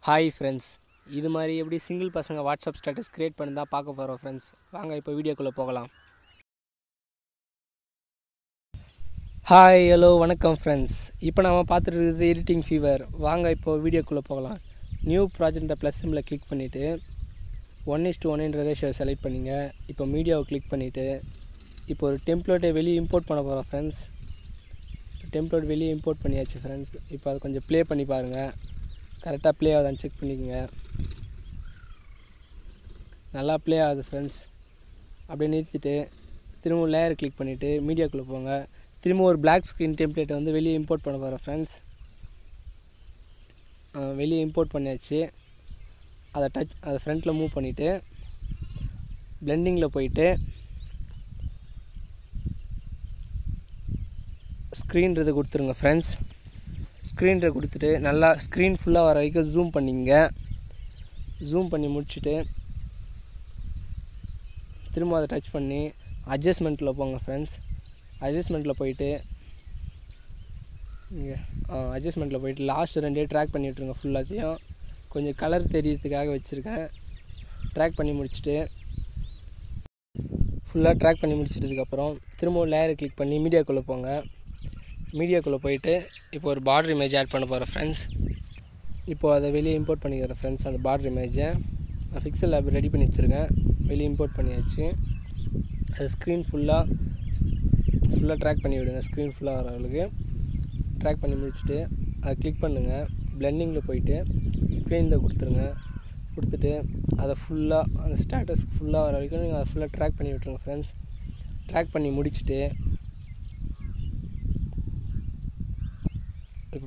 hi friends இது மாதிரி எப்படி சிங்கிள் பசங்க வாட்ஸ்அப் ஸ்டேட்டஸ் க்ரியேட் பண்ணி தான் பார்க்க போகிறோம் ஃப்ரெண்ட்ஸ் வாங்க இப்போ வீடியோக்குள்ளே போகலாம் ஹாய் ஹலோ வணக்கம் ஃப்ரெண்ட்ஸ் இப்போ நம்ம பார்த்துட்டு இருக்குது எடிட்டிங் ஃபீவர் வாங்க இப்போ வீடியோக்குள்ளே போகலாம் நியூ ப்ராஜெக்டை ப்ளஸ் சிம்மில் கிளிக் பண்ணிவிட்டு ஒன் இஸ் டு ஒன்ன்ற ரேஷியோ செலக்ட் பண்ணிங்க இப்போ மீடியாவை கிளிக் பண்ணிவிட்டு இப்போ ஒரு டெம்ப்ளேட்டை வெளியே இம்போர்ட் பண்ண போகிறோம் ஃப்ரெண்ட்ஸ் டெம்ப்ளேட் வெளியே இம்போர்ட் பண்ணியாச்சு ஃப்ரெண்ட்ஸ் இப்போ அதை கொஞ்சம் ப்ளே பண்ணி பாருங்கள் கரெக்டாக ப்ளே ஆகுதான்னு செக் பண்ணிக்கோங்க நல்லா ப்ளே ஆகுது ஃப்ரெண்ட்ஸ் அப்படியே நிறுத்திட்டு திரும்ப லேயர் கிளிக் பண்ணிவிட்டு மீடியாக்குள்ளே போங்க திரும்ப ஒரு பிளாக் ஸ்க்ரீன் டெம்ப்ளேட்டை வந்து வெளியே இம்போர்ட் பண்ண போகிறேன் ஃப்ரெண்ட்ஸ் வெளியே இம்போர்ட் பண்ணியாச்சு அதை டச் அதை ஃப்ரண்ட்டில் மூவ் பண்ணிவிட்டு பிளெண்டிங்கில் போயிட்டு ஸ்க்ரீன்றது கொடுத்துருங்க ஃப்ரெண்ட்ஸ் ஸ்க்ரீன்றை கொடுத்துட்டு நல்லா ஸ்க்ரீன் ஃபுல்லாக வர வரைக்கும் ஜூம் பண்ணிங்க ஜூம் பண்ணி முடிச்சுட்டு திரும்ப அதை டச் பண்ணி அட்ஜஸ்ட்மெண்ட்டில் போங்க ஃப்ரெண்ட்ஸ் அட்ஜஸ்ட்மெண்ட்டில் போயிட்டு இங்கே அட்ஜஸ்ட்மெண்ட்டில் போயிட்டு லாஸ்ட் ரெண்டே ட்ராக் பண்ணி விட்ருங்க ஃபுல்லாத்தையும் கொஞ்சம் கலர் தெரியறதுக்காக வச்சுருக்கேன் ட்ராக் பண்ணி முடிச்சுட்டு ஃபுல்லாக ட்ராக் பண்ணி முடிச்சிட்டதுக்கப்புறம் திரும்ப லேயரை கிளிக் பண்ணி மீடியாக்குள்ளே போங்க மீடியாக்குள்ளே போயிட்டு இப்போ ஒரு பார்டர் இமேஜ் ஆட் பண்ண போகிறேன் ஃப்ரெண்ட்ஸ் இப்போது அதை வெளியே இம்போர்ட் பண்ணிக்கிறேன் ஃப்ரெண்ட்ஸ் அந்த பார்டர் இமேஜை நான் ஃபிக்சல் லேப் ரெடி பண்ணி வச்சுருக்கேன் வெளியே இம்போர்ட் பண்ணியாச்சு அது ஸ்க்ரீன் ஃபுல்லாக ஃபுல்லாக ட்ராக் பண்ணி விடுங்க ஸ்க்ரீன் ஃபுல்லாக வர அளவுக்கு ட்ராக் பண்ணி முடிச்சுட்டு அதை கிளிக் பண்ணுங்கள் பிளெண்டிங்கில் போயிட்டு ஸ்க்ரீனில் கொடுத்துருங்க கொடுத்துட்டு அதை ஃபுல்லாக அந்த ஸ்டேட்டஸ் ஃபுல்லாக வர வரைக்கும் நீங்கள் அதை ஃபுல்லாக ட்ராக் பண்ணி விட்ருங்க ஃப்ரெண்ட்ஸ் ட்ராக் பண்ணி முடிச்சுட்டு இப்போ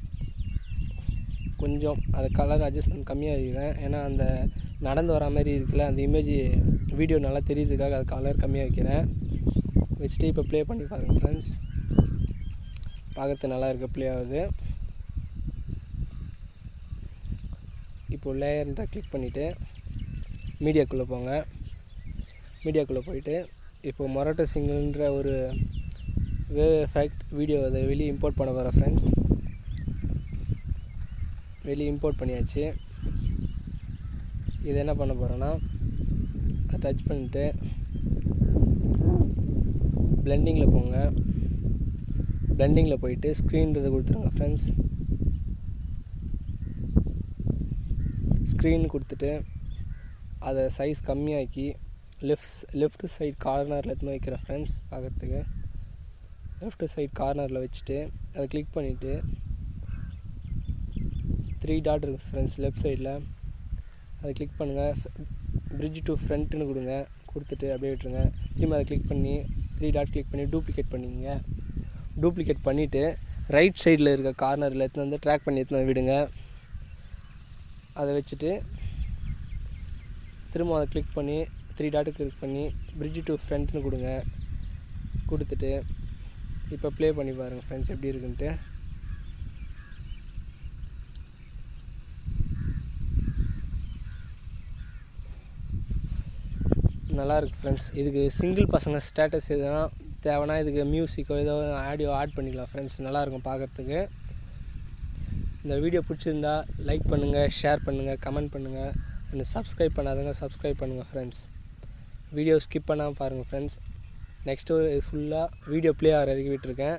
கொஞ்சம் அது கலர் அட்ஜஸ்ட்மெண்ட் கம்மியாக வைக்கிறேன் ஏன்னா அந்த நடந்து வர மாதிரி இருக்குல்ல அந்த இமேஜ் வீடியோ நல்லா தெரியுறதுக்காக அது கலர் கம்மியாக வைக்கிறேன் வச்சுட்டு இப்போ ப்ளே பண்ணி பாருங்கள் ஃப்ரெண்ட்ஸ் பார்க்குறது நல்லா இருக்குது ப்ளே ஆகுது இப்போது லேயர்ன்ற கிளிக் பண்ணிவிட்டு மீடியாக்குள்ளே போங்க மீடியாக்குள்ளே போயிட்டு இப்போ மொரட்டோ சிங்கிள்ன்ற ஒரு வேவ் எஃபெக்ட் வீடியோ அதை வெளியே இம்போர்ட் பண்ண வர ஃப்ரெண்ட்ஸ் வெளியே இம்போர்ட் பண்ணியாச்சு இது என்ன பண்ண போகிறேன்னா அதை டச் பண்ணிவிட்டு பிளெண்டிங்கில் போங்க பிளெண்டிங்கில் போயிட்டு ஸ்க்ரீன்றதை கொடுத்துருங்க ஃப்ரெண்ட்ஸ் ஸ்க்ரீன் கொடுத்துட்டு அதை சைஸ் கம்மியாக்கி லெஃப்ட் லெஃப்ட் சைட் கார்னரில் எடுத்துன்னு வைக்கிறேன் ஃப்ரெண்ட்ஸ் பார்க்குறதுக்கு லெஃப்ட் சைட் கார்னரில் வச்சுட்டு அதை கிளிக் பண்ணிவிட்டு த்ரீ டாட் இருக்குது ஃப்ரெண்ட்ஸ் லெஃப்ட் சைடில் அதை கிளிக் பண்ணுங்கள் பிரிட்ஜ் டு ஃப்ரண்ட்டுன்னு கொடுங்க கொடுத்துட்டு அப்படியே விட்டுருங்க திரும்ப அதை கிளிக் பண்ணி த்ரீ டாட் கிளிக் பண்ணி டூப்ளிகேட் பண்ணிக்கங்க டூப்ளிகேட் பண்ணிவிட்டு ரைட் சைடில் இருக்க கார்னரில் எடுத்துன்னு வந்து ட்ராக் பண்ணி எடுத்துன்னு வந்து விடுங்க அதை வச்சுட்டு திரும்ப அதை கிளிக் பண்ணி த்ரீ டாட்டு கிளிக் பண்ணி பிரிட்ஜ் டு ஃப்ரண்ட்னு கொடுங்க கொடுத்துட்டு இப்போ ப்ளே பண்ணி பாருங்கள் ஃப்ரெண்ட்ஸ் எப்படி இருக்குன்ட்டு நல்லா இருக்குது ஃப்ரெண்ட்ஸ் இதுக்கு சிங்கிள் பசங்க ஸ்டேட்டஸ் எதுனா தேவைன்னா இதுக்கு மியூசிக்கோ ஏதோ ஆடியோ ஆட் பண்ணிக்கலாம் ஃப்ரெண்ட்ஸ் நல்லாயிருக்கும் பார்க்குறதுக்கு இந்த வீடியோ பிடிச்சிருந்தா லைக் பண்ணுங்கள் ஷேர் பண்ணுங்கள் கமெண்ட் பண்ணுங்கள் அண்ட் சப்ஸ்கிரைப் பண்ணாதவங்க சப்ஸ்கிரைப் பண்ணுங்கள் ஃப்ரெண்ட்ஸ் வீடியோ ஸ்கிப் பண்ணாமல் பாருங்கள் ஃப்ரெண்ட்ஸ் நெக்ஸ்ட்டு ஒரு ஃபுல்லாக வீடியோ ப்ளே ஆகிற வரைக்கும் விட்டுருக்கேன்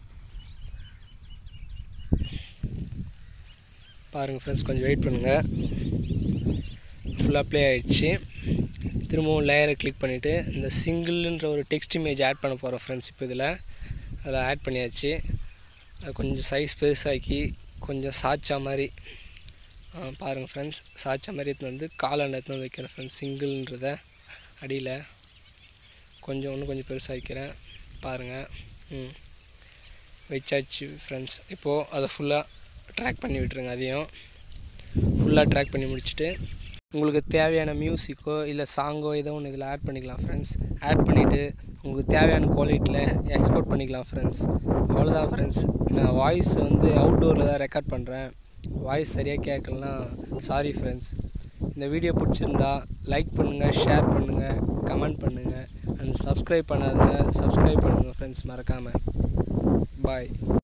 பாருங்கள் ஃப்ரெண்ட்ஸ் கொஞ்சம் வெயிட் பண்ணுங்கள் ஃபுல்லாக ப்ளே ஆகிடுச்சு திரும்பவும் லேயரை கிளிக் பண்ணிவிட்டு இந்த சிங்கிள்ன்ற ஒரு டெக்ஸ்ட் இமேஜ் ஆட் பண்ண போகிறோம் ஃப்ரெண்ட்ஸ் இப்போ இதில் அதில் ஆட் பண்ணியாச்சு அது கொஞ்சம் சைஸ் பெருசாக்கி கொஞ்சம் சாய்ச்சா மாதிரி பாருங்கள் ஃப்ரெண்ட்ஸ் சாய்ச்சா மாதிரி எடுத்துன்னு வந்து காலாண்ட எடுத்துன்னு வந்து வைக்கிறேன் ஃப்ரெண்ட்ஸ் சிங்கிள்ன்றத அடியில் கொஞ்சம் இன்னும் கொஞ்சம் பெருசாக வைக்கிறேன் பாருங்கள் ம் வச்சாச்சு ஃப்ரெண்ட்ஸ் இப்போது அதை ஃபுல்லாக ட்ராக் பண்ணி விட்டுருங்க அதையும் ஃபுல்லாக ட்ராக் பண்ணி முடிச்சுட்டு உங்களுக்கு தேவையான மியூசிக்கோ இல்லை சாங்கோ ஏதோ ஒன்று இதில் ஆட் பண்ணிக்கலாம் ஃப்ரெண்ட்ஸ் ஆட் பண்ணிவிட்டு உங்களுக்கு தேவையான குவாலிட்டியில் எக்ஸ்போர்ட் பண்ணிக்கலாம் ஃப்ரெண்ட்ஸ் அவ்வளோதான் ஃப்ரெண்ட்ஸ் நான் வாய்ஸ் வந்து அவுட்டோரில் தான் ரெக்கார்ட் பண்ணுறேன் வாய்ஸ் சரியாக கேட்கலனா சாரி ஃப்ரெண்ட்ஸ் இந்த வீடியோ பிடிச்சிருந்தா லைக் பண்ணுங்கள் ஷேர் பண்ணுங்கள் கமெண்ட் பண்ணுங்கள் அண்ட் சப்ஸ்கிரைப் பண்ணாதுங்க சப்ஸ்கிரைப் பண்ணுங்கள் ஃப்ரெண்ட்ஸ் மறக்காமல் பாய்